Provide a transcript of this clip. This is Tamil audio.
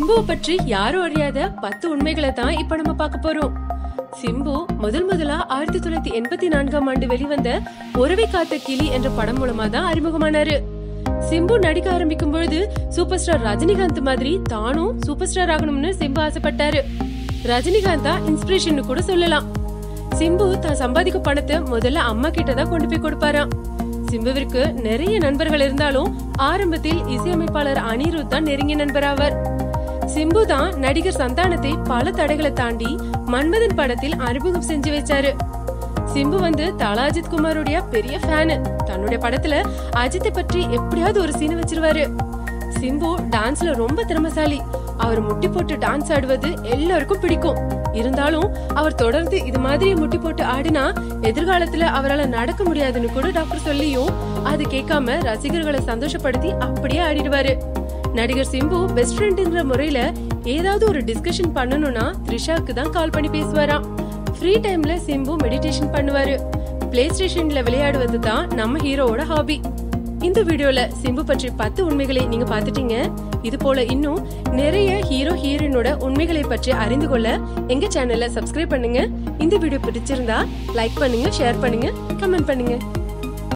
சிம்புவை பற்றி யாரும் அறியாத பத்து உண்மைகளை தான் இப்ப நம்ம பார்க்க போறோம் சிம்பு முதல் முதலா ஆயிரத்தி தொள்ளாயிரத்தி எண்பத்தி நான்காம் ஆண்டு வெளிவந்த உறவை காத்த கிளி என்ற படம் மூலமா தான் அறிமுகமானாரு சிம்பு நடிக்க ஆரம்பிக்கும் பொழுது சூப்பர் ஸ்டார் ரஜினிகாந்த் மாதிரி தானும் சூப்பர் ஸ்டார் ஆகணும்னு சிம்பு ஆசைப்பட்டாரு ரஜினிகாந்த் தான் இன்ஸ்பிரேஷன் கூட சொல்லலாம் சிம்பு தான் சம்பாதிக்கும் பணத்தை முதல்ல அம்மா கிட்ட தான் கொண்டு போய் கொடுப்பாராம் சிம்புவிற்கு நிறைய நண்பர்கள் இருந்தாலும் ஆரம்பத்தில் இசையமைப்பாளர் அனிருத் தான் நெருங்கிய நண்பர் ஆவார் சிம்பு தான் நடிகர் சந்தானத்தை பல தடைகளை தாண்டி மன்மதன் படத்தில் அறிமுகம் செஞ்சு வச்சாரு சிம்பு வந்து தல அஜித் குமாருடைய பெரிய ஃபேனு தன்னுடைய படத்துல அஜித்தை பற்றி எப்படியாவது ஒரு சீன் வச்சிருவாரு சிம்பு டான்ஸ்ல ரொம்ப திறமசாலி அவர் முட்டி போட்டு டான்ஸ் ஆடுவது எல்லாருக்கும் பிடிக்கும் இருந்தாலும் அவர் தொடர்ந்து இது மாதிரி முட்டி போட்டு ஆடினா எதிர்காலத்துல அவரால் நடக்க முடியாதுன்னு கூட டாக்டர் சொல்லியும் அது கேட்காம ரசிகர்களை சந்தோஷப்படுத்தி அப்படியே ஆடிடுவாரு நடிகர் சிம்பு பெஸ்ட் ஃப்ரெண்டுங்கிற முறையில ஏதாவது ஒரு டிஸ்கஷன் பண்ணணும்னா த்ரிஷாக்கு தான் கால் பண்ணி பேசுவாராம் ஃப்ரீ டைம்ல சிம்பு மெடிடேஷன் பண்ணுவாரு பிளே ஸ்டேஷன்ல விளையாடுவது தான் நம்ம ஹீரோவோட ஹாபி இந்த வீடியோல சிம்பு பற்றி பத்து உண்மைகளை நீங்க பாத்துட்டீங்க இது போல இன்னும் நிறைய ஹீரோ ஹீரோயினோட உண்மைகளை பற்றி அறிந்து கொள்ள எங்க சேனலை சப்ஸ்கிரைப் பண்ணுங்க இந்த வீடியோ பிடிச்சிருந்தா லைக் பண்ணுங்க ஷேர் பண்ணுங்க கமெண்ட் பண்ணுங்க